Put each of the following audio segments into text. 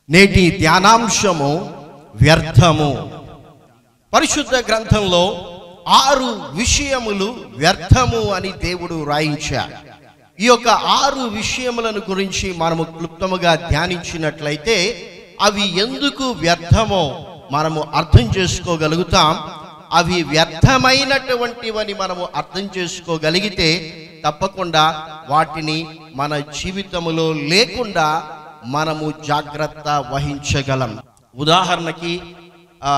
నేటి ధ్యానాంశము వ్యర్థము పరిశుద్ధ గ్రంథంలో ఆరు విషయములు వ్యర్థము అని దేవుడు రాయించాడు ఈ యొక్క ఆరు విషయములను గురించి మనము క్లుప్తముగా ధ్యానించినట్లయితే అవి ఎందుకు వ్యర్థమో మనము అర్థం చేసుకోగలుగుతాం అవి వ్యర్థమైనటువంటివని మనము అర్థం చేసుకోగలిగితే తప్పకుండా వాటిని మన జీవితములో లేకుండా మనము జాగ్రత్త వహించగలం ఉదాహరణకి ఆ,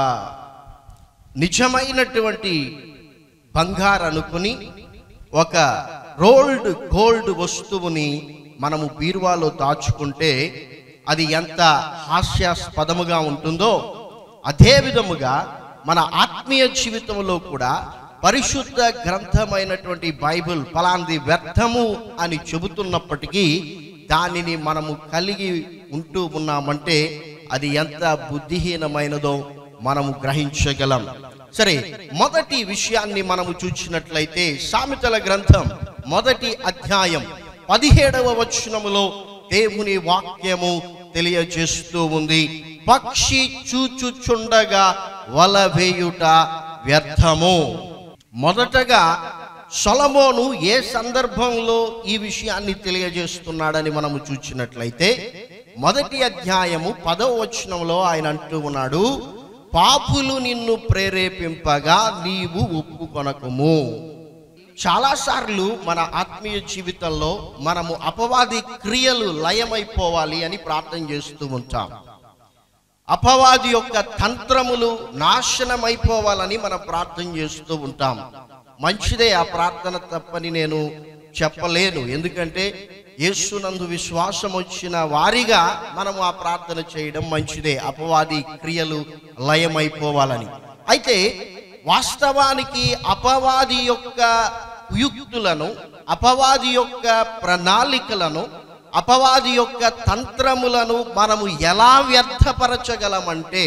నిజమైనటువంటి బంగారు అనుకుని ఒక రోల్డ్ గోల్డ్ వస్తువుని మనము బీరువాలో దాచుకుంటే అది ఎంత హాస్యాస్పదముగా ఉంటుందో అదే విధముగా మన ఆత్మీయ జీవితంలో కూడా పరిశుద్ధ గ్రంథమైనటువంటి బైబిల్ ఫలాంది వ్యర్థము అని చెబుతున్నప్పటికీ దానిని మనము కలిగి ఉంటూ ఉన్నామంటే అది ఎంత బుద్ధిహీనమైనదో మనము గ్రహించగలం సరే మొదటి విషయాన్ని మనము చూసినట్లయితే సామెతల గ్రంథం మొదటి అధ్యాయం పదిహేడవ వచనములో దేవుని వాక్యము తెలియజేస్తూ ఉంది పక్షి చూచుచుండగా వల వేయుట వ్యర్థము మొదటగా సొలమోను ఏ సందర్భంలో ఈ విషయాన్ని తెలియజేస్తున్నాడని మనము చూసినట్లయితే మొదటి అధ్యాయము పదవ వచనంలో ఆయన అంటూ ఉన్నాడు పాపులు నిన్ను ప్రేరేపింపగా నీవు ఒప్పుకొనకుము చాలాసార్లు మన ఆత్మీయ జీవితంలో మనము అపవాది క్రియలు లయమైపోవాలి అని ప్రార్థన చేస్తూ ఉంటాం అపవాది యొక్క తంత్రములు నాశనమైపోవాలని మనం ప్రార్థన చేస్తూ ఉంటాం మంచిదే ఆ ప్రార్థన తప్పని నేను చెప్పలేను ఎందుకంటే యేసునందు విశ్వాసం వచ్చిన వారిగా మనము ఆ ప్రార్థన చేయడం మంచిదే అపవాది క్రియలు లయమైపోవాలని అయితే వాస్తవానికి అపవాది యొక్క కుయుక్తులను అపవాది యొక్క ప్రణాళికలను అపవాది యొక్క తంత్రములను మనము ఎలా వ్యర్థపరచగలమంటే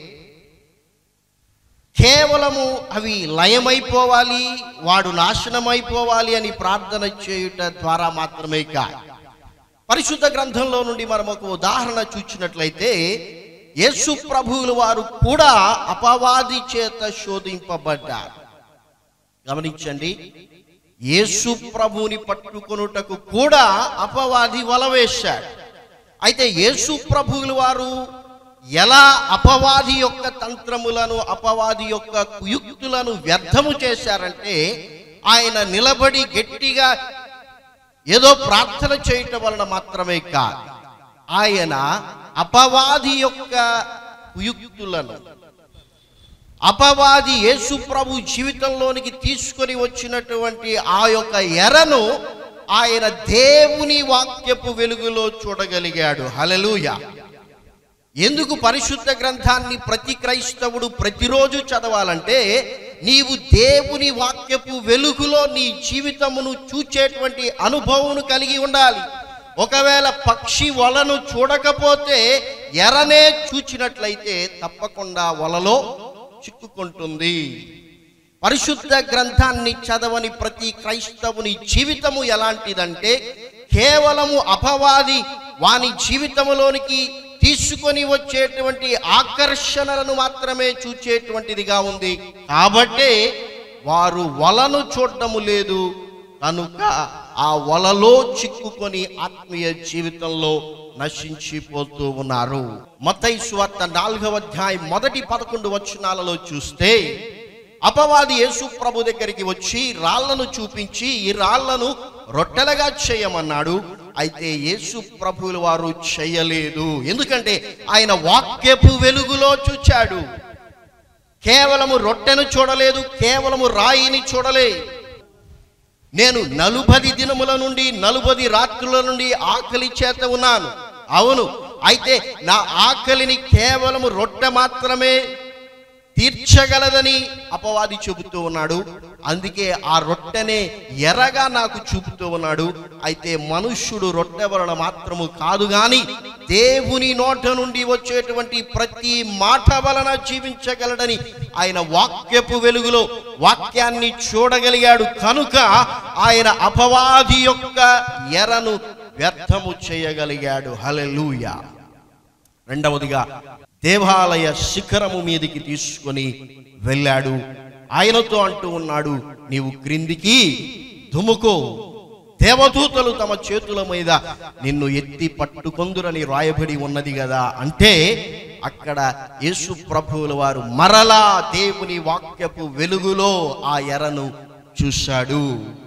కేవలము అవి లయమైపోవాలి వాడు నాశనమైపోవాలి అని ప్రార్థన చేయుట ద్వారా మాత్రమే కాదు పరిశుద్ధ గ్రంథంలో నుండి మనం ఒక ఉదాహరణ చూచినట్లయితే యేసు ప్రభువులు వారు కూడా అపవాది చేత శోధింపబడ్డారు గమనించండి యేసు ప్రభువుని పట్టుకొనుటకు కూడా అపవాది వల వేశాడు అయితే యేసు ప్రభువులు వారు ఎలా అపవాది యొక్క తంత్రములను అపవాది యొక్క కుయుక్తులను వ్యర్థము చేశారంటే ఆయన నిలబడి గట్టిగా ఏదో ప్రార్థన చేయటం వలన మాత్రమే కాదు ఆయన అపవాది యొక్క కుయుక్తులను అపవాది యేసు ప్రభు జీవితంలోనికి తీసుకొని వచ్చినటువంటి ఆ యొక్క ఎరను ఆయన దేవుని వాక్యపు వెలుగులో చూడగలిగాడు హలలుయ ఎందుకు పరిశుద్ధ గ్రంథాన్ని ప్రతి క్రైస్తవుడు ప్రతిరోజు చదవాలంటే నీవు దేవుని వాక్యపు వెలుగులో నీ జీవితమును చూచేటువంటి అనుభవమును కలిగి ఉండాలి ఒకవేళ పక్షి వలను చూడకపోతే ఎరనే చూచినట్లయితే తప్పకుండా వలలో చిక్కుకుంటుంది పరిశుద్ధ గ్రంథాన్ని చదవని ప్రతి క్రైస్తవుని జీవితము ఎలాంటిదంటే కేవలము అపవాది వాని జీవితములోనికి తీసుకొని వచ్చేటువంటి ఆకర్షణలను మాత్రమే చూచేటువంటిదిగా ఉంది కాబట్టే వారు వలను చూడటము లేదు కనుక ఆ వలలో చిక్కుకొని ఆత్మీయ జీవితంలో నశించిపోతూ ఉన్నారు మతై సువార్త నాలుగవ అధ్యాయం మొదటి పదకొండు వచనాలలో చూస్తే అపవాది యేసు ప్రభు దగ్గరికి వచ్చి రాళ్లను చూపించి ఈ రాళ్లను రొట్టెలుగా చేయమన్నాడు అయితే యేసు ప్రభువుల వారు చేయలేదు ఎందుకంటే ఆయన వాక్యపు వెలుగులో చూచాడు కేవలము రొట్టెను చూడలేదు కేవలము రాయిని చూడలే నేను నలుబది దినముల నుండి నలుబది రాత్రుల నుండి ఆకలి చేత ఉన్నాను అవును అయితే నా ఆకలిని కేవలము రొట్టె మాత్రమే తీర్చగలదని అపవాది చెబుతూ ఉన్నాడు అందుకే ఆ రొట్టెనే ఎర్రగా నాకు చూపుతూ ఉన్నాడు అయితే మనుష్యుడు రొట్టె వలన మాత్రము కాదు గాని దేవుని నోట నుండి వచ్చేటువంటి ప్రతి మాట వలన జీవించగలడని ఆయన వాక్యపు వెలుగులో వాక్యాన్ని చూడగలిగాడు కనుక ఆయన అపవాది యొక్క ఎరను వ్యర్థము చేయగలిగాడు హలెలూయా రెండవదిగా దేవాలయ శిఖరము మీదికి తీసుకొని వెళ్ళాడు ఆయనతో అంటూ ఉన్నాడు నీవు క్రిందికి దుముకో దేవదూతలు తమ చేతుల మీద నిన్ను ఎత్తి పట్టుకొందురని రాయబడి ఉన్నది కదా అంటే అక్కడ యేసు ప్రభువుల వారు మరలా దేవుని వాక్యపు వెలుగులో ఆ ఎరను చూశాడు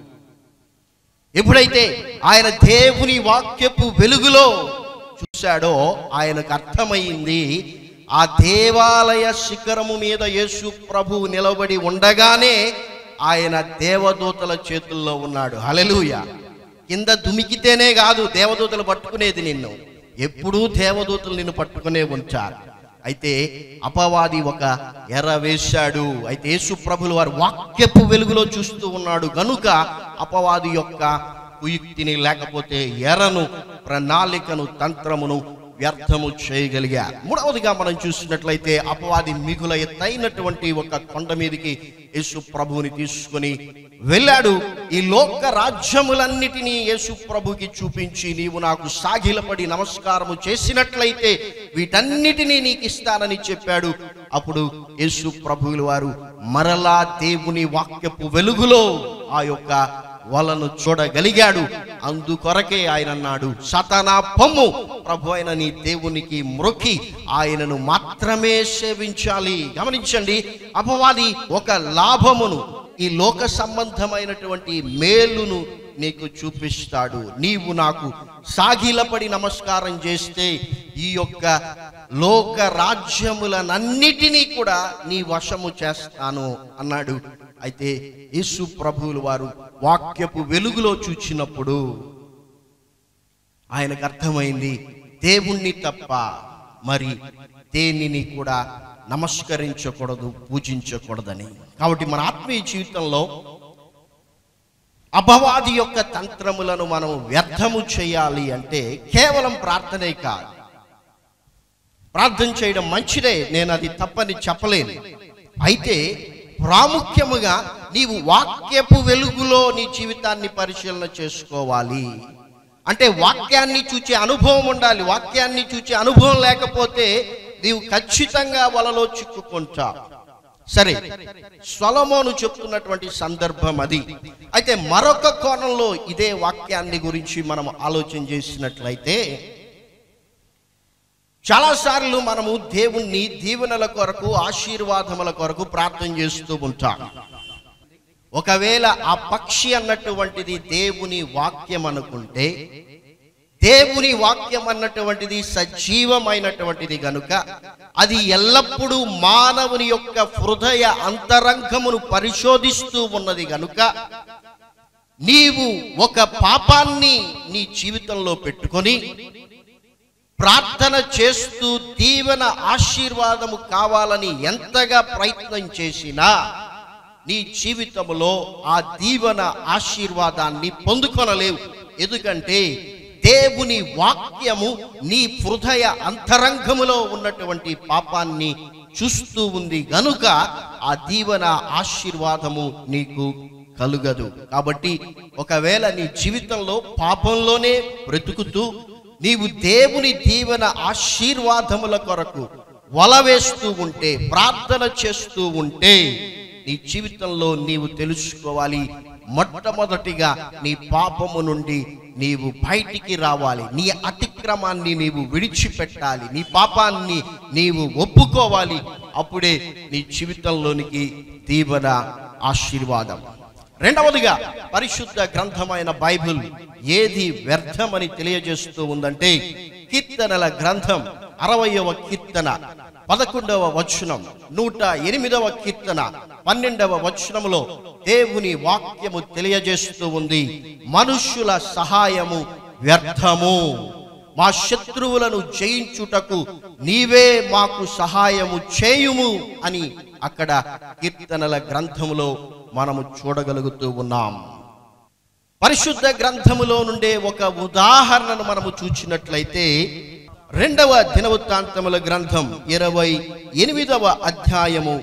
ఎప్పుడైతే ఆయన దేవుని వాక్యపు వెలుగులో చూశాడో ఆయనకు అర్థమైంది ఆ దేవాలయ శిఖరము మీద యేసు ప్రభు నిలబడి ఉండగానే ఆయన దేవదూతల చేతుల్లో ఉన్నాడు హలెలూయ కింద దుమికితేనే కాదు దేవదూతలు పట్టుకునేది నిన్ను ఎప్పుడూ దేవదూతలు నిన్ను పట్టుకునే ఉంచారు అయితే అపవాది ఒక ఎర్ర వేశాడు అయితే యేసు ప్రభులు వారు వాక్యపు వెలుగులో చూస్తూ ఉన్నాడు గనుక అపవాది యొక్క కుయుక్తిని లేకపోతే ఎర్రను ప్రణాళికను తంత్రమును వ్యర్థము చేయగలిగారు మూడవదిగా మనం చూసినట్లయితే అపవాది మిగుల ఎత్తైనటువంటి ఒక కొండ మీదకి యేసు ప్రభువుని తీసుకొని వెళ్ళాడు ఈ లోక రాజ్యములన్నిటినీ యేసు ప్రభుకి చూపించి నీవు నాకు సాగిలపడి నమస్కారము చేసినట్లయితే వీటన్నిటినీ నీకు ఇస్తానని చెప్పాడు అప్పుడు యేసు ప్రభువుల వారు మరలా దేవుని వాక్యపు వెలుగులో ఆ యొక్క వలను చూడగలిగాడు అందుకొరకే ఆయన అన్నాడు సతనా పొమ్ము ప్రభు అయిన నీ దేవునికి మ్రొక్కి ఆయనను మాత్రమే సేవించాలి గమనించండి అపవాది ఒక లాభమును ఈ లోక సంబంధమైనటువంటి మేలును నీకు చూపిస్తాడు నీవు నాకు సాగిలపడి నమస్కారం చేస్తే ఈ యొక్క లోక రాజ్యములనన్నిటినీ కూడా నీ వశము చేస్తాను అన్నాడు అయితే యేసు ప్రభువులు వారు వాక్యపు వెలుగులో చూచినప్పుడు ఆయనకు అర్థమైంది దేవుణ్ణి తప్ప మరి దేనిని కూడా నమస్కరించకూడదు పూజించకూడదని కాబట్టి మన ఆత్మీయ జీవితంలో అపవాది యొక్క తంత్రములను మనం వ్యర్థము చేయాలి అంటే కేవలం ప్రార్థనే కాదు ప్రార్థన చేయడం మంచిదే నేను అది తప్పని చెప్పలేను అయితే ప్రాముఖ్యముగా నీవు వాక్యపు వెలుగులో నీ జీవితాన్ని పరిశీలన చేసుకోవాలి అంటే వాక్యాన్ని చూచే అనుభవం ఉండాలి వాక్యాన్ని చూచే అనుభవం లేకపోతే నీవు ఖచ్చితంగా వలలో చిక్కుకుంటావు సరే స్వలమోను చెప్తున్నటువంటి సందర్భం అది అయితే మరొక కోణంలో ఇదే వాక్యాన్ని గురించి మనం ఆలోచన చేసినట్లయితే చాలాసార్లు మనము దేవుణ్ణి దీవెనల కొరకు ఆశీర్వాదముల కొరకు ప్రార్థన చేస్తూ ఉంటాం ఒకవేళ ఆ పక్షి అన్నటువంటిది దేవుని వాక్యం అనుకుంటే దేవుని వాక్యం అన్నటువంటిది సజీవమైనటువంటిది గనుక అది ఎల్లప్పుడూ మానవుని యొక్క హృదయ అంతరంగమును పరిశోధిస్తూ ఉన్నది గనుక నీవు ఒక పాపాన్ని నీ జీవితంలో పెట్టుకొని ప్రార్థన చేస్తూ దీవెన ఆశీర్వాదము కావాలని ఎంతగా ప్రయత్నం చేసినా నీ జీవితంలో ఆ దీవెన ఆశీర్వాదాన్ని పొందుకొనలేవు ఎందుకంటే దేవుని వాక్యము నీ హృదయ అంతరంగములో ఉన్నటువంటి పాపాన్ని చూస్తూ ఉంది గనుక ఆ దీవెన ఆశీర్వాదము నీకు కలుగదు కాబట్టి ఒకవేళ నీ జీవితంలో పాపంలోనే బ్రతుకుతూ నీవు దేవుని దీవెన ఆశీర్వాదముల కొరకు వల వేస్తూ ఉంటే ప్రార్థన చేస్తూ ఉంటే నీ జీవితంలో నీవు తెలుసుకోవాలి మొట్టమొదటిగా నీ పాపము నుండి నీవు బయటికి రావాలి నీ అతిక్రమాన్ని నీవు విడిచిపెట్టాలి నీ పాపాన్ని నీవు ఒప్పుకోవాలి అప్పుడే నీ జీవితంలోనికి దీవెన ఆశీర్వాదం రెండవదిగా పరిశుద్ధ గ్రంథమైన బైబిల్ ఏది వ్యర్థమని తెలియజేస్తూ ఉందంటే కీర్తనల గ్రంథం అరవయవ కీర్తన పదకొండవ వచనం నూట ఎనిమిదవ కీర్తన పన్నెండవ వచనములో దేవుని వాక్యము తెలియజేస్తూ ఉంది మనుష్యుల సహాయము వ్యర్థము మా శత్రువులను జయించుటకు నీవే మాకు సహాయము చేయుము అని అక్కడ కీర్తనల గ్రంథములో మనము చూడగలుగుతూ ఉన్నాం పరిశుద్ధ గ్రంథములో నుండే ఒక ఉదాహరణను మనము చూచినట్లయితే రెండవ దినవృత్తాంతముల గ్రంథం ఇరవై ఎనిమిదవ అధ్యాయము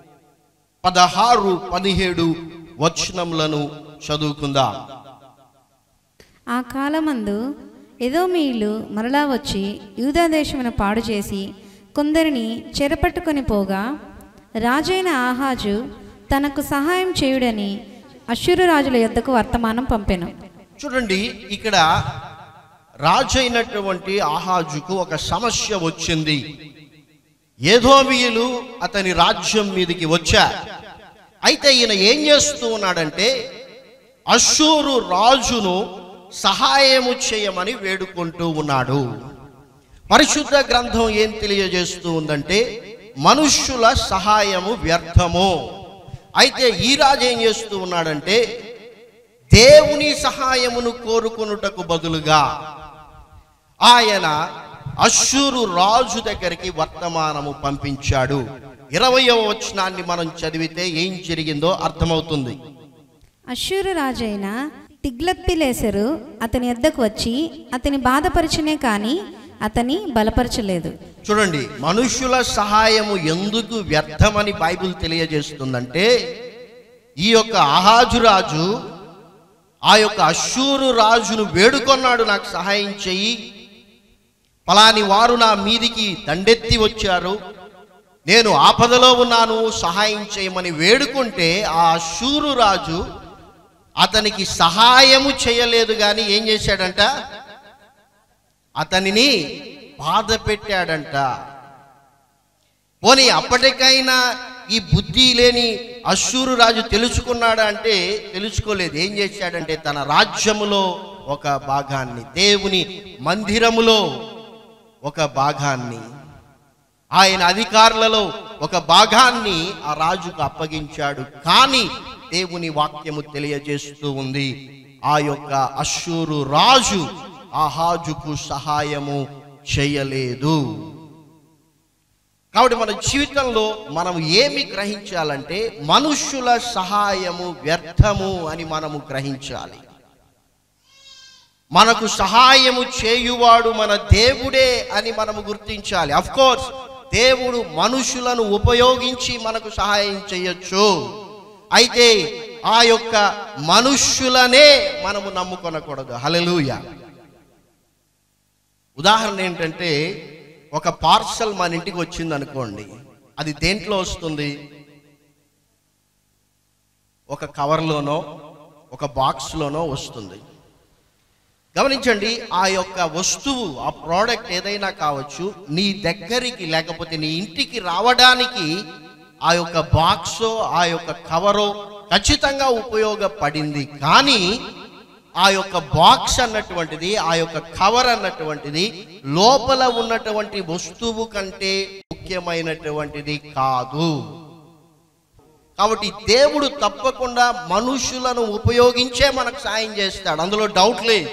పదహారు పదిహేడు వచనములను చదువుకుందాం ఆ కాలమందు ఎదోమీయులు మరలా వచ్చి యూదా దేశమును పాడు చేసి కొందరిని చెరపట్టుకొని పోగా రాజైన ఆహాజు తనకు సహాయం చేయుడని అశ్షూరు రాజుల యొద్దకు వర్తమానం పంపెను చూడండి ఇక్కడ రాజు అయినటువంటి ఆహాజుకు ఒక సమస్య వచ్చింది ఏదోమియులు అతని రాజ్యం మీదకి వచ్చారు అయితే ఈయన ఏం చేస్తూ ఉన్నాడంటే అశ్షూరు రాజును సహాయము చేయమని వేడుకుంటూ ఉన్నాడు పరిశుద్ధ గ్రంథం ఏం తెలియజేస్తూ ఉందంటే మనుష్యుల సహాయము వ్యర్థము అయితే ఈ రాజు ఏం చేస్తూ ఉన్నాడంటే దేవుని సహాయమును కోరుకొనుటకు బదులుగా ఆయన అశ్షూరు రాజు దగ్గరికి వర్తమానము పంపించాడు ఇరవయవ వచనాన్ని మనం చదివితే ఏం జరిగిందో అర్థమవుతుంది అశ్షూరు రాజైన తిగ్లత్పిలేసరు అతని యొద్దకు వచ్చి అతని బాధపరచనే కానీ అతని బలపరచలేదు చూడండి మనుష్యుల సహాయము ఎందుకు వ్యర్థమని బైబిల్ తెలియజేస్తుందంటే ఈ యొక్క ఆహాజు రాజు ఆ యొక్క అశ్షూరు రాజును వేడుకొన్నాడు నాకు సహాయం చెయ్యి పలాని వారు నా మీదికి దండెత్తి వచ్చారు నేను ఆపదలో ఉన్నాను సహాయం చేయమని వేడుకుంటే ఆ అశ్షూరు రాజు అతనికి సహాయము చేయలేదు కానీ ఏం చేశాడంట అతనిని బాధ పెట్టాడంట పోనీ అప్పటికైనా ఈ బుద్ధి లేని అశ్షూరు రాజు తెలుసుకున్నాడా అంటే తెలుసుకోలేదు ఏం చేశాడంటే తన రాజ్యములో ఒక భాగాన్ని దేవుని మందిరములో ఒక భాగాన్ని ఆయన అధికారులలో ఒక భాగాన్ని ఆ రాజుకు అప్పగించాడు కానీ దేవుని వాక్యము తెలియజేస్తూ ఉంది ఆ యొక్క అశ్షూరు రాజు ఆహాజుకు సహాయము చేయలేదు కాబట్టి మన జీవితంలో మనం ఏమి గ్రహించాలంటే మనుష్యుల సహాయము వ్యర్థము అని మనము గ్రహించాలి మనకు సహాయము చేయువాడు మన దేవుడే అని మనము గుర్తించాలి అఫ్ కోర్స్ దేవుడు మనుషులను ఉపయోగించి మనకు సహాయం చేయొచ్చు అయితే ఆ యొక్క మనుష్యులనే మనము నమ్ముకొనకూడదు హల్లెలూయా ఉదాహరణ ఏంటంటే ఒక పార్సల్ మన ఇంటికి వచ్చింది అనుకోండి అది దేంట్లో వస్తుంది ఒక కవర్లోనో ఒక బాక్స్లోనో వస్తుంది గమనించండి ఆ యొక్క వస్తువు ఆ ప్రోడక్ట్ ఏదైనా కావచ్చు నీ దగ్గరికి లేకపోతే నీ ఇంటికి రావడానికి ఆ యొక్క బాక్సో ఆ యొక్క కవరో ఖచ్చితంగా ఉపయోగపడింది కానీ ఆ యొక్క బాక్స్ అన్నటువంటిది ఆ యొక్క కవర్ అన్నటువంటిది లోపల ఉన్నటువంటి వస్తువు కంటే ముఖ్యమైనటువంటిది కాదు కాబట్టి దేవుడు తప్పకుండా మనుషులను ఉపయోగించే మనకు సాయం చేస్తాడు అందులో డౌట్ లేదు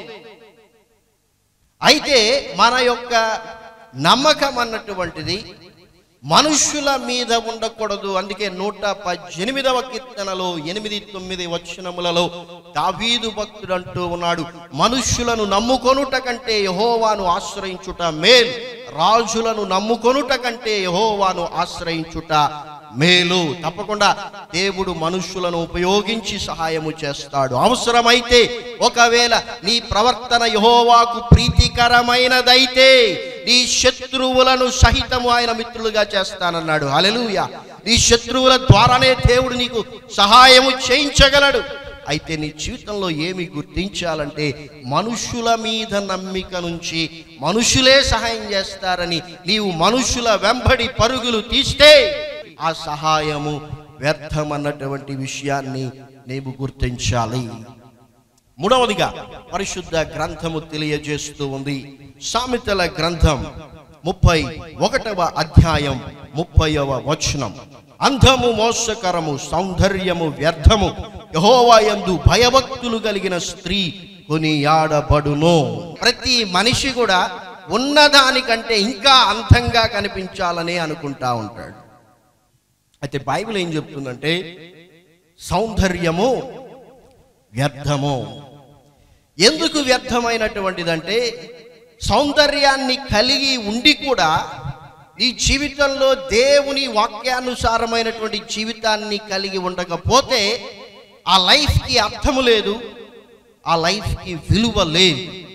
అయితే మన యొక్క నమ్మకం అన్నటువంటిది మనుష్యుల మీద ఉండకూడదు అందుకే నూట పద్దెనిమిదవ కీర్తనలో ఎనిమిది తొమ్మిది వచనములలో దావీదు భక్తుడు అంటూ ఉన్నాడు మనుష్యులను నమ్ముకొనుట కంటే యహోవాను ఆశ్రయించుట మేలు రాజులను నమ్ముకొనుట కంటే యహోవాను ఆశ్రయించుట మేలు తప్పకుండా దేవుడు మనుష్యులను ఉపయోగించి సహాయము చేస్తాడు అవసరమైతే ఒకవేళ నీ ప్రవర్తన యహోవాకు ప్రీతికరమైనదైతే నీ శత్రువులను సహితము ఆయన మిత్రులుగా చేస్తానన్నాడు హల్లెలూయా నీ శత్రువుల ద్వారానే దేవుడు నీకు సహాయము చేయించగలడు అయితే నీ జీవితంలో ఏమి గుర్తించాలంటే మనుషుల మీద నమ్మిక నుంచి మనుషులే సహాయం చేస్తారని నీవు మనుషుల వెంబడి పరుగులు తీస్తే ఆ సహాయము వ్యర్థమన్నటువంటి విషయాన్ని నీవు గుర్తించాలి మూడవదిగా పరిశుద్ధ గ్రంథము తెలియజేస్తూ ఉంది సామెతల గ్రంథం ముప్పై ఒకటవ అధ్యాయం ముప్పైవ వచనం అంధము మోసకరము సౌందర్యము వ్యర్థము యహోవాయందు భయభక్తులు కలిగిన స్త్రీ కొనియాడబడును ప్రతి మనిషి కూడా ఉన్నదానికంటే ఇంకా అందంగా కనిపించాలని అనుకుంటా ఉంటాడు అయితే బైబిల్ ఏం చెప్తుందంటే సౌందర్యము వ్యర్థము ఎందుకు వ్యర్థమైనటువంటిదంటే సౌందర్యాన్ని కలిగి ఉండి కూడా నీ జీవితంలో దేవుని వాక్యానుసారమైనటువంటి జీవితాన్ని కలిగి ఉండకపోతే ఆ లైఫ్కి అర్థము లేదు ఆ లైఫ్కి విలువ లేదు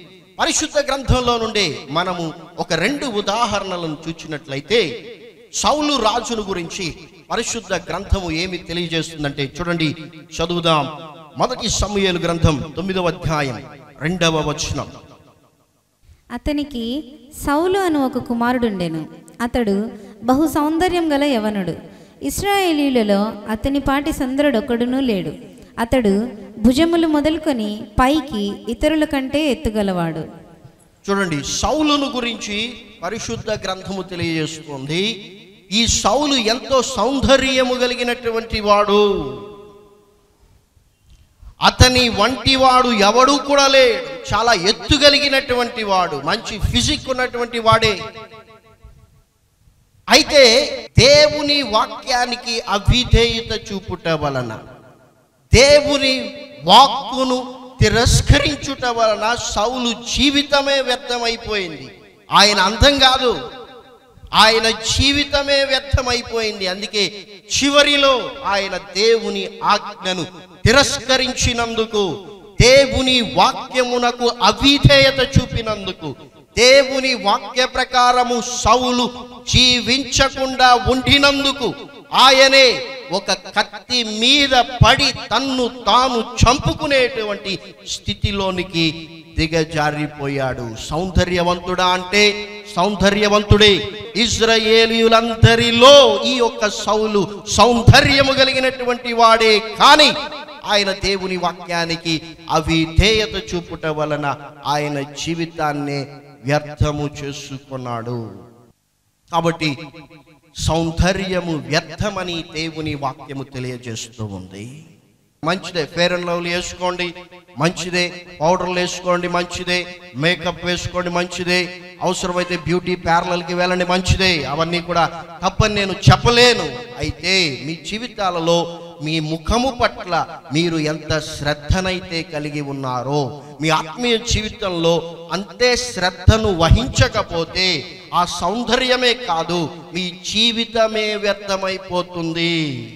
పరిశుద్ధ గ్రంథంలో నుండి మనము ఒక రెండు ఉదాహరణలను చూచినట్లయితే సౌలు రాజును గురించి పరిశుద్ధ గ్రంథము ఏమి తెలియజేస్తుందంటే చూడండి చదువుదాం మొదటి సమూయేలు గ్రంథం తొమ్మిదవ అధ్యాయం రెండవ వచనం అతనికి సౌలు అను ఒక కుమారుడుండెను అతడు బహు సౌందర్యం గల యవనుడు ఇస్రాయేలీలలో అతని పాటి సుందరుడొకడునూ లేడు అతడు భుజములు మొదలుకొని పైకి ఇతరుల కంటే ఎత్తుగలవాడు చూడండి సౌలును గురించి పరిశుద్ధ గ్రంథము తెలియజేస్తుంది ఈ సౌలు ఎంతో సౌందర్యము కలిగినటువంటి వాడు అతని వంటివాడు ఎవడు కూడా లేడు చాలా ఎత్తు కలిగినటువంటి వాడు మంచి ఫిజిక్ ఉన్నటువంటి వాడే అయితే దేవుని వాక్యానికి అవిధేయత చూపుట వలన దేవుని వాక్కును తిరస్కరించుట వలన సౌలు జీవితమే వ్యర్థమైపోయింది ఆయన అందం కాదు ఆయన జీవితమే వ్యర్థమైపోయింది అందుకే చివరిలో ఆయన దేవుని ఆజ్ఞను తిరస్కరించినందుకు దేవుని వాక్యమునకు అవిధేయత చూపినందుకు దేవుని వాక్య ప్రకారము సౌలు జీవించకుండా ఉండినందుకు ఆయనే ఒక కత్తి మీద పడి తన్ను తాను చంపుకునేటువంటి స్థితిలోనికి దిగజారిపోయాడు సౌందర్యవంతుడా అంటే సౌందర్యవంతుడే ఇజ్రాయేలీయులందరిలో ఈ యొక్క సౌలు సౌందర్యము కలిగినటువంటి వాడే కానీ ఆయన దేవుని వాక్యానికి అవిధేయత చూపుట వలన ఆయన జీవితాన్ని వ్యర్థము చేసుకున్నాడు కాబట్టి సౌందర్యము వ్యర్థమని దేవుని వాక్యము తెలియజేస్తూ ఉంది మంచిదే ఫేర్ అండ్ లవ్లీ వేసుకోండి మంచిదే పౌడర్లు వేసుకోండి మంచిదే మేకప్ వేసుకోండి మంచిదే అవసరమైతే బ్యూటీ పార్లర్కి వెళ్ళండి మంచిదే అవన్నీ కూడా తప్పని నేను చెప్పలేను అయితే మీ జీవితాలలో మీ ముఖము పట్ల మీరు ఎంత శ్రద్ధనైతే కలిగి ఉన్నారో మీ ఆత్మీయ జీవితంలో అంతే శ్రద్ధను వహించకపోతే ఆ సౌందర్యమే కాదు మీ జీవితమే వ్యర్థమైపోతుంది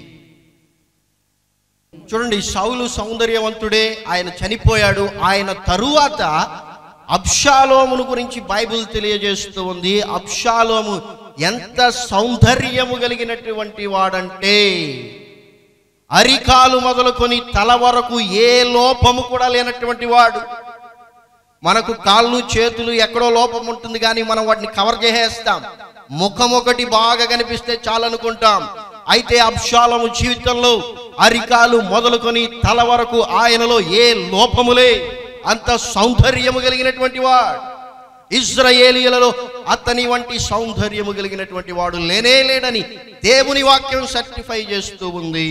చూడండి సౌలు సౌందర్యవంతుడే ఆయన చనిపోయాడు ఆయన తరువాత అబ్షాలోమును గురించి బైబిల్ తెలియజేస్తూ ఉంది అబ్షాలోము ఎంత సౌందర్యము కలిగినటువంటి వాడంటే అరికాలు మొదలుకొని తల వరకు ఏ లోపము కూడా లేనటువంటి వాడు మనకు కాళ్ళు చేతులు ఎక్కడో లోపం ఉంటుంది కానీ మనం వాటిని కవర్ చేసేస్తాం ముఖం ఒకటి బాగా కనిపిస్తే చాలనుకుంటాం అయితే అబ్షాలము జీవితంలో అరికాలు మొదలుకొని తల వరకు ఆయనలో ఏ లోపములే అంత సౌందర్యము కలిగినటువంటి వాడు ఇజ్రాయేలీలలో అతని వంటి సౌందర్యము కలిగినటువంటి వాడు లేనే లేడని దేవుని వాక్యం సర్టిఫై చేస్తూ ఉంది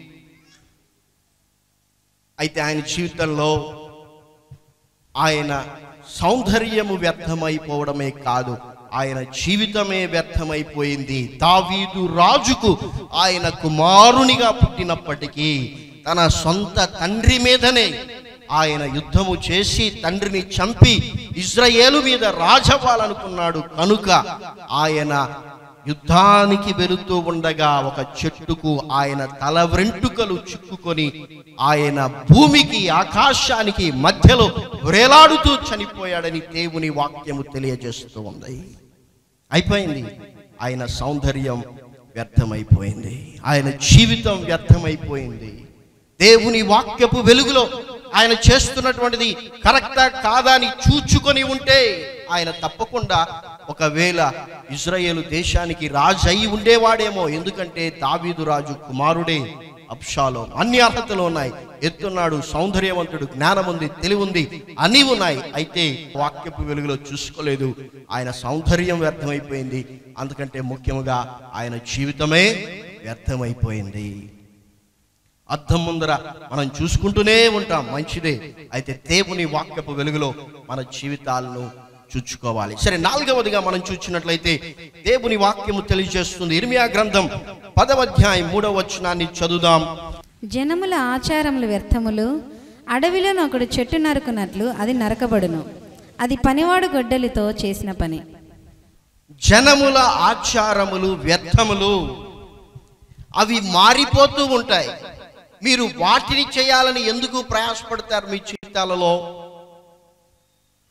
అయితే ఆయన జీవితంలో ఆయన సౌందర్యము వ్యర్థమైపోవడమే కాదు ఆయన జీవితమే వ్యర్థమైపోయింది దావీదు రాజుకు ఆయన కుమారునిగా పుట్టినప్పటికీ తన సొంత తండ్రి మీదనే ఆయన యుద్ధము చేసి తండ్రిని చంపి ఇజ్రాయేలు మీద రాజవ్వాలనుకున్నాడు కనుక ఆయన యుద్ధానికి వెళుతూ ఉండగా ఒక చెట్టుకు ఆయన తల వెంట్రుకలు చిక్కుకొని ఆయన భూమికి ఆకాశానికి మధ్యలో వేలాడుతూ చనిపోయాడని దేవుని వాక్యము తెలియజేస్తూ ఉంది అయిపోయింది ఆయన సౌందర్యం వ్యర్థమైపోయింది ఆయన జీవితం వ్యర్థమైపోయింది దేవుని వాక్యపు వెలుగులో ఆయన చేస్తున్నటువంటిది కరెక్టా కాదా అని చూచుకొని ఉంటే ఆయన తప్పకుండా ఒకవేళ ఇజ్రాయేలు దేశానికి రాజు అయి ఉండేవాడేమో ఎందుకంటే దావీదు రాజు కుమారుడే అప్షాలో అన్ని అర్హతలు ఉన్నాయి ఎత్తున్నాడు సౌందర్యవంతుడు జ్ఞానం ఉంది తెలివి ఉంది అన్నీ ఉన్నాయి అయితే వాక్యపు వెలుగులో చూసుకోలేదు ఆయన సౌందర్యం వ్యర్థమైపోయింది అందుకంటే ముఖ్యముగా ఆయన జీవితమే వ్యర్థమైపోయింది అద్దం ముందర మనం చూసుకుంటూనే ఉంటాం మంచిదే అయితే దేవుని వాక్యపు వెలుగులో మన జీవితాలను చూచుకోవాలి సరే నాలుగవదిగా మనం చూసినట్లయితే దేవుని వాక్యము తెలియజేస్తుంది ఇర్మియా గ్రంథం పదవ అధ్యాయం మూడవ వచనాన్ని చదువుదాం జనముల ఆచారములు వ్యర్థములు అడవిలోని ఒకడు చెట్టు నరుకున్నట్లు అది నరకబడును అది పనివాడు గొడ్డలితో చేసిన పని జనముల ఆచారములు వ్యర్థములు అవి మారిపోతూ ఉంటాయి మీరు వాటిని చేయాలని ఎందుకు ప్రయాసపడతారు మీ జీవితాలలో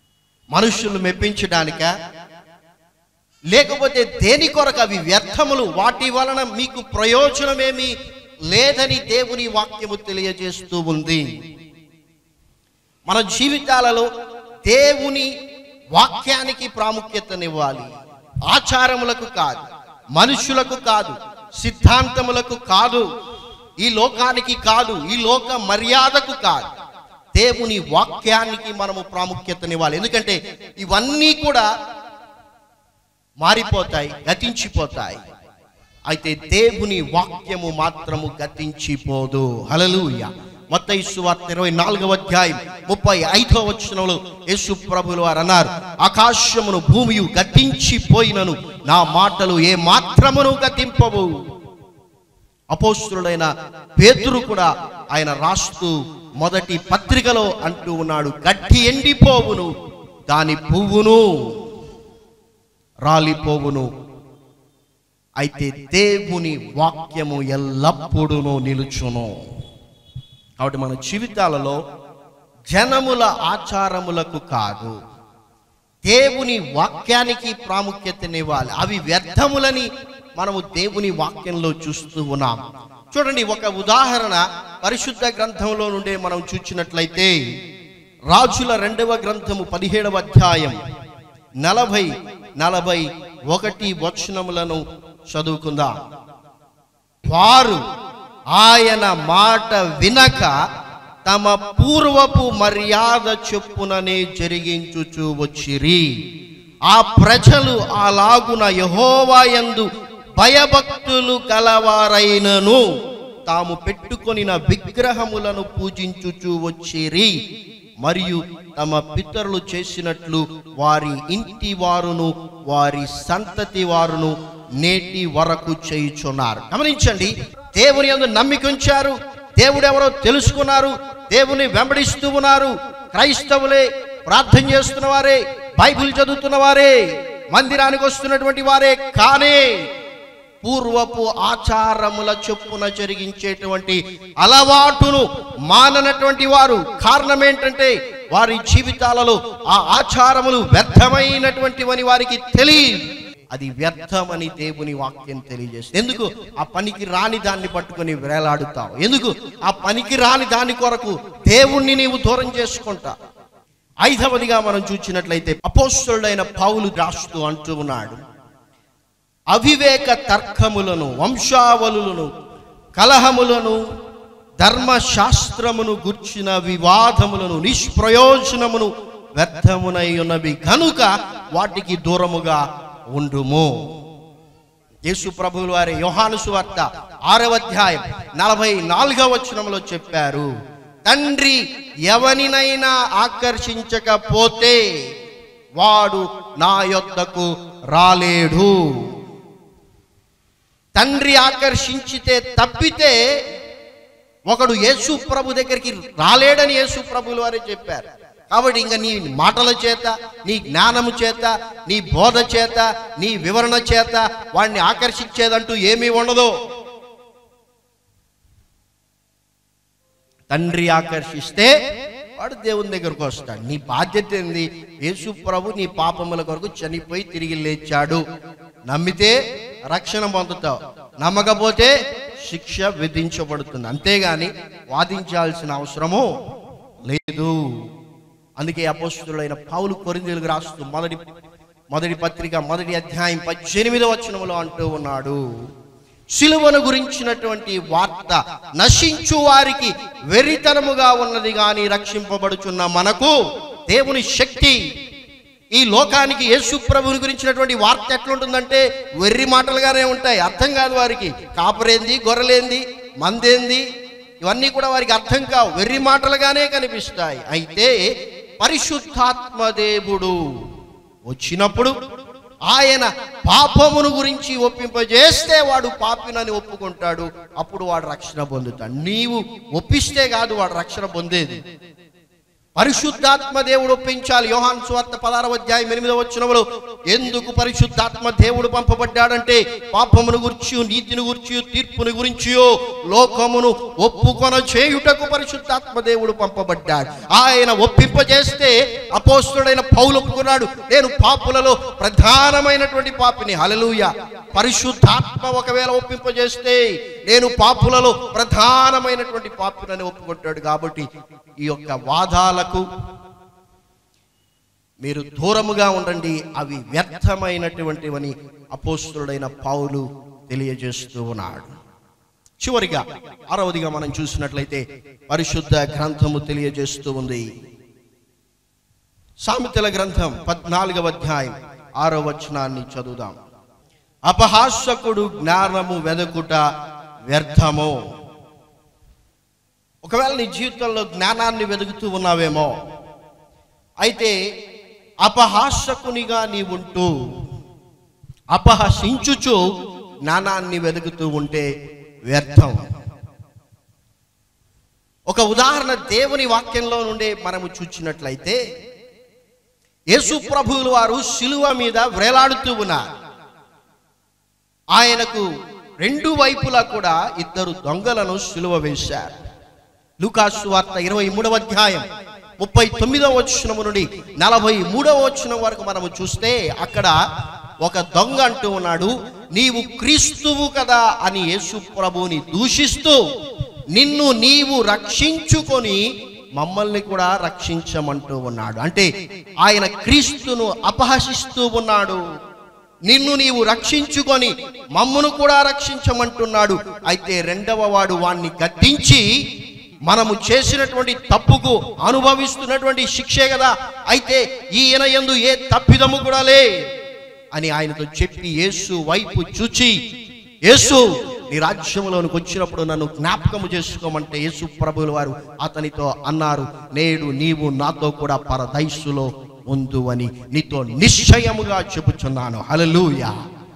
మనుషులు మెప్పించడానిక లేకపోతే దేని కొరకు అవి వ్యర్థములు వాటి వలన మీకు ప్రయోజనమేమి లేదని దేవుని వాక్యము తెలియజేస్తూ ఉంది మన జీవితాలలో దేవుని వాక్యానికి ప్రాముఖ్యతనివ్వాలి ఆచారములకు కాదు మనుషులకు కాదు సిద్ధాంతములకు కాదు ఈ లోకానికి కాదు ఈ లోక మర్యాదకు కాదు దేవుని వాక్యానికి మనము ప్రాముఖ్యతనివ్వాలి ఎందుకంటే ఇవన్నీ కూడా మారిపోతాయి గతించిపోతాయి అయితే దేవుని వాక్యము మాత్రము గతించిపోదు హలలుయ మొత్త వార్త ఇరవై నాలుగవ అధ్యాయం ముప్పై ఐదవ వచనంలో యేసు ప్రభులు వారు అన్నారు ఆకాశమును భూమియు గతించిపోయినను నా మాటలు ఏ మాత్రమును గతింపవు అపోస్తుడైన పేతురు కూడా ఆయన రాస్తూ మొదటి పత్రికలో అంటూ ఉన్నాడు గట్టి ఎండిపోవును దాని పువ్వును రాలిపోవును అయితే దేవుని వాక్యము ఎల్లప్పుడూ నిలుచును కాబట్టి మన జీవితాలలో జనముల ఆచారములకు కాదు దేవుని వాక్యానికి ప్రాముఖ్యతనివ్వాలి అవి వ్యర్థములని మనము దేవుని వాక్యంలో చూస్తూ ఉన్నాం చూడండి ఒక ఉదాహరణ పరిశుద్ధ గ్రంథంలో నుండే మనం చూచినట్లయితే రాజుల రెండవ గ్రంథము పదిహేడవ అధ్యాయం నలభై నలభై ఒకటి వచనములను చదువుకుందాం వారు ఆయన మాట వినక తమ పూర్వపు మర్యాద చొప్పుననే జరిగించుచూ వచ్చిరి ఆ ప్రజలు అలాగున యహోవాయందు భయభక్తులు కలవారైనను తాము పెట్టుకొనిన విగ్రహములను పూజించుచూ వచ్చిరి మరియు తమ పితరులు చేసినట్లు వారి ఇంటి వారును వారి సంతతి వారును నేటి వరకు చేయుచున్నారు గమనించండి దేవుని యందు నమ్మిక ఉంచారు దేవుడు ఎవరో తెలుసుకున్నారు దేవుని వెంబడిస్తూ ఉన్నారు క్రైస్తవులే ప్రార్థన చేస్తున్న వారే బైబిల్ చదువుతున్న వారే మందిరానికి వస్తున్నటువంటి వారే కానీ పూర్వపు ఆచారముల చొప్పున జరిగించేటువంటి అలవాటును మాననటువంటి వారు కారణం ఏంటంటే వారి జీవితాలలో ఆ ఆచారములు వ్యర్థమైనటువంటివని వారికి తెలియదు అది వ్యర్థమని దేవుని వాక్యం తెలియజేస్తుంది ఎందుకు ఆ పనికి రాని దాన్ని పట్టుకొని వేలాడుతావు ఎందుకు ఆ పనికి రాని దాని కొరకు దేవుణ్ణి నీవు దూరం చేసుకుంటా ఐదవదిగా మనం చూసినట్లయితే అపోస్తుడైన పౌలు రాస్తూ అంటూ ఉన్నాడు అవివేక తర్కములను వంశావళులను కలహములను ధర్మశాస్త్రమును గుర్చిన వివాదములను నిష్ప్రయోజనమును వ్యర్థమునై ఉన్నవి కనుక వాటికి దూరముగా ఉండుము యేసు ప్రభువుల వారి యోహాను సువార్త ఆరవ అధ్యాయం నలభై నాలుగవ వచనంలో చెప్పారు తండ్రి ఎవనినైనా ఆకర్షించకపోతే వాడు నా యొద్దకు రాలేడు తండ్రి ఆకర్షించితే తప్పితే ఒకడు యేసు ప్రభు దగ్గరికి రాలేడని యేసు ప్రభులు వారే చెప్పారు కాబట్టి ఇంకా నీ మాటల చేత నీ జ్ఞానము చేత నీ బోధ చేత నీ వివరణ చేత వాడిని ఆకర్షించేదంటూ ఏమీ ఉండదు తండ్రి ఆకర్షిస్తే వాడు దేవుని దగ్గరకు వస్తాడు నీ బాధ్యత ఏంది యేసు ప్రభు నీ పాపముల కొరకు చనిపోయి తిరిగి లేచాడు నమ్మితే రక్షణ పొందుతావు నమ్మకపోతే శిక్ష విధించబడుతుంది అంతేగాని వాదించాల్సిన అవసరము లేదు అందుకే అపోస్తుడైన పౌలు కొరిందేలుగు రాస్తూ మొదటి మొదటి పత్రిక మొదటి అధ్యాయం పద్దెనిమిదవ వచనములో అంటూ ఉన్నాడు సిలువను గురించినటువంటి వార్త నశించు వారికి వెరితనముగా ఉన్నది గాని రక్షింపబడుచున్న మనకు దేవుని శక్తి ఈ లోకానికి యేసు ప్రభుని గురించినటువంటి వార్త ఎట్లుంటుందంటే వెర్రి మాటలుగానే ఉంటాయి అర్థం కాదు వారికి కాపరేంది గొర్రెలేంది మందేంది ఇవన్నీ కూడా వారికి అర్థం కావు వెర్రి మాటలుగానే కనిపిస్తాయి అయితే పరిశుద్ధాత్మ దేవుడు వచ్చినప్పుడు ఆయన పాపమును గురించి ఒప్పింపజేస్తే వాడు పాపినని ఒప్పుకుంటాడు అప్పుడు వాడు రక్షణ పొందుతాడు నీవు ఒప్పిస్తే కాదు వాడు రక్షణ పొందేది పరిశుద్ధాత్మ దేవుడు ఒప్పించాలి యోహాన్ స్వార్థ పదారవ అధ్యాయం ఎనిమిదవ వచనములో ఎందుకు పరిశుద్ధాత్మ దేవుడు పంపబడ్డాడంటే పాపమును గురించి నీతిని గురించి తీర్పుని గురించి లోకమును ఒప్పుకొన చేయుటకు పరిశుద్ధాత్మ దేవుడు పంపబడ్డాడు ఆయన ఒప్పింపజేస్తే అపోస్తుడైన పౌలు ఒప్పుకున్నాడు నేను పాపులలో ప్రధానమైనటువంటి పాపిని హలలుయ పరిశుద్ధాత్మ ఒకవేళ ఒప్పింపజేస్తే నేను పాపులలో ప్రధానమైనటువంటి పాపినని ఒప్పుకుంటాడు కాబట్టి ఈ యొక్క వాదాలకు మీరు దూరముగా ఉండండి అవి వ్యర్థమైనటువంటివని అపోస్తుడైన పౌలు తెలియజేస్తూ ఉన్నాడు చివరిగా ఆరవదిగా మనం చూసినట్లయితే పరిశుద్ధ గ్రంథము తెలియజేస్తూ ఉంది సామెతల గ్రంథం పద్నాలుగవ అధ్యాయం ఆరో వచనాన్ని చదువుదాం అపహాసకుడు జ్ఞానము వెదకుట వ్యర్థము ఒకవేళ నీ జీవితంలో జ్ఞానాన్ని వెతుకుతూ ఉన్నావేమో అయితే అపహాసకునిగా నీ ఉంటూ అపహసించుచు జ్ఞానాన్ని వెతుకుతూ ఉంటే వ్యర్థం ఒక ఉదాహరణ దేవుని వాక్యంలో నుండి మనము చూచినట్లయితే యేసు ప్రభువులు వారు శిలువ మీద వేలాడుతూ ఉన్నారు ఆయనకు రెండు వైపులా కూడా ఇద్దరు దొంగలను శిలువ వేశారు లూకాసు వార్త ఇరవై మూడవ అధ్యాయం ముప్పై తొమ్మిదవ వచనము నుండి నలభై మూడవ వచనం వరకు మనము చూస్తే అక్కడ ఒక దొంగ అంటూ ఉన్నాడు నీవు క్రీస్తువు కదా అని యేసు ప్రభువుని దూషిస్తూ నిన్ను నీవు రక్షించుకొని మమ్మల్ని కూడా రక్షించమంటూ ఉన్నాడు అంటే ఆయన క్రీస్తును అపహసిస్తూ ఉన్నాడు నిన్ను నీవు రక్షించుకొని మమ్మను కూడా రక్షించమంటున్నాడు అయితే రెండవ వాడు వాణ్ణి గద్దించి మనము చేసినటువంటి తప్పుకు అనుభవిస్తున్నటువంటి శిక్షే కదా అయితే ఈయన ఎందు ఏ తప్పిదము కూడా లే అని ఆయనతో చెప్పి యేసు వైపు చూచి యేసు నీ రాజ్యంలోనికి వచ్చినప్పుడు నన్ను జ్ఞాపకము చేసుకోమంటే యేసు ప్రభువుల వారు అతనితో అన్నారు నేడు నీవు నాతో కూడా పరదైసులో ఉందు అని నీతో నిశ్చయముగా చెబుచున్నాను హల్లెలూయా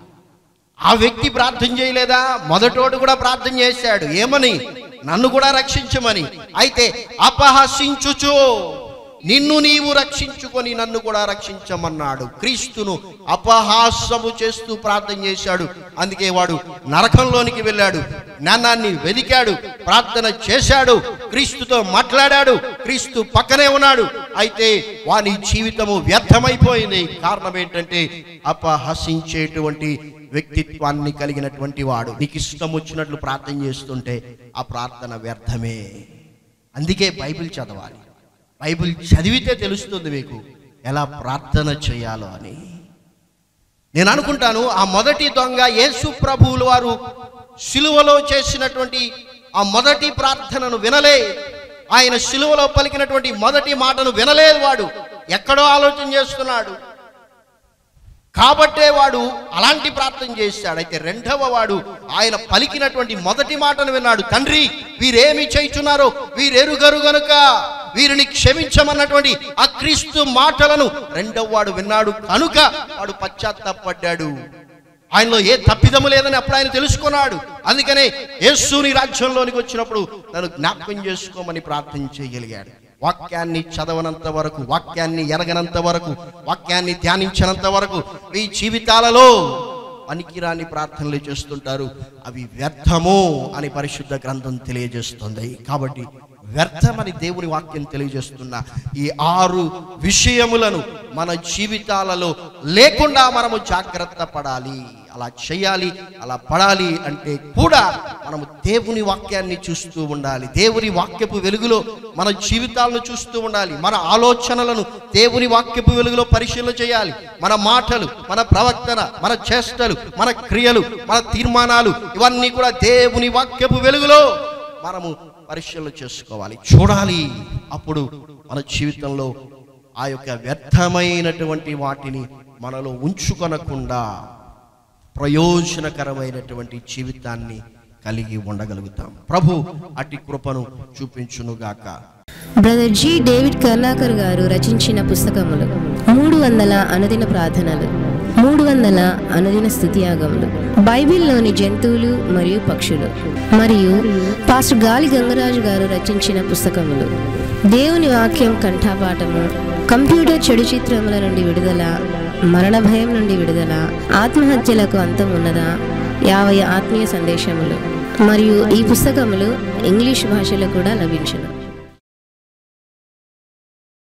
ఆ వ్యక్తి ప్రార్థన చేయలేదా మొదటోడు కూడా ప్రార్థన చేశాడు ఏమని నన్ను కూడా రక్షించమని అయితే అపహసించుచు నిన్ను నీవు రక్షించుకొని నన్ను కూడా రక్షించమన్నాడు క్రీస్తును అపహాసము చేస్తూ ప్రార్థన చేశాడు అందుకే వాడు నరకంలోనికి వెళ్ళాడు జ్ఞానాన్ని వెదికాడు ప్రార్థన చేశాడు క్రీస్తుతో మాట్లాడాడు క్రీస్తు పక్కనే ఉన్నాడు అయితే వాని జీవితము వ్యర్థమైపోయింది కారణం ఏంటంటే అపహసించేటువంటి వ్యక్తిత్వాన్ని కలిగినటువంటి వాడు నీకు ఇష్టం వచ్చినట్లు ప్రార్థన చేస్తుంటే ఆ ప్రార్థన వ్యర్థమే అందుకే బైబిల్ చదవాలి బైబిల్ చదివితే తెలుస్తుంది మీకు ఎలా ప్రార్థన చేయాలో అని నేను అనుకుంటాను ఆ మొదటి దొంగ యేసు ప్రభువులు వారు శిలువలో చేసినటువంటి ఆ మొదటి ప్రార్థనను వినలే ఆయన శిలువలో పలికినటువంటి మొదటి మాటను వినలేదు వాడు ఎక్కడో ఆలోచన చేస్తున్నాడు కాబట్టే వాడు అలాంటి ప్రార్థన చేశాడు అయితే రెండవ వాడు ఆయన పలికినటువంటి మొదటి మాటను విన్నాడు తండ్రి వీరేమి చేయుచున్నారో వీరెరుగరు గనుక వీరిని క్షమించమన్నటువంటి ఆ క్రీస్తు మాటలను రెండవ వాడు విన్నాడు కనుక వాడు పశ్చాత్తాపడ్డాడు ఆయనలో ఏ తప్పిదము లేదని అప్పుడు ఆయన తెలుసుకున్నాడు అందుకనే యేసుని రాజ్యంలోనికి వచ్చినప్పుడు నన్ను జ్ఞాపకం చేసుకోమని ప్రార్థన చేయగలిగాడు వాక్యాన్ని చదవనంత వరకు వాక్యాన్ని ఎరగనంత వరకు వాక్యాన్ని ధ్యానించినంత వరకు మీ జీవితాలలో పనికిరాని ప్రార్థనలు చేస్తుంటారు అవి వ్యర్థము అని పరిశుద్ధ గ్రంథం తెలియజేస్తుంది కాబట్టి వ్యర్థమని దేవుని వాక్యం తెలియజేస్తున్న ఈ ఆరు విషయములను మన జీవితాలలో లేకుండా మనము జాగ్రత్త పడాలి అలా చేయాలి అలా పడాలి అంటే కూడా మనము దేవుని వాక్యాన్ని చూస్తూ ఉండాలి దేవుని వాక్యపు వెలుగులో మన జీవితాలను చూస్తూ ఉండాలి మన ఆలోచనలను దేవుని వాక్యపు వెలుగులో పరిశీలన చేయాలి మన మాటలు మన ప్రవర్తన మన చేష్టలు మన క్రియలు మన తీర్మానాలు ఇవన్నీ కూడా దేవుని వాక్యపు వెలుగులో మనము పరిశీలన చేసుకోవాలి చూడాలి అప్పుడు మన జీవితంలో ఆ యొక్క వ్యర్థమైనటువంటి వాటిని మనలో ఉంచుకొనకుండా ప్రయోజనకరమైనటువంటి జీవితాన్ని కలిగి ఉండగలుగుతాం ప్రభు అట్టి కృపను చూపించునుగాక బ్రదర్ జి డేవిడ్ కర్లాకర్ గారు రచించిన పుస్తకములు మూడు వందల అనుదిన ప్రార్థనలు మూడు వందల అనుదిన స్థుతియాగములు బైబిల్లోని జంతువులు మరియు పక్షులు మరియు పాస్టర్ గాలి గంగరాజు గారు రచించిన పుస్తకములు దేవుని వాక్యం కంఠపాఠము కంప్యూటర్ చెడు చిత్రముల నుండి విడుదల మరణ భయం నుండి విడుదల ఆత్మహత్యలకు అంతం ఉన్నదా యాభై ఆత్మీయ సందేశములు మరియు ఈ పుస్తకములు ఇంగ్లీష్ భాషలో కూడా లభించును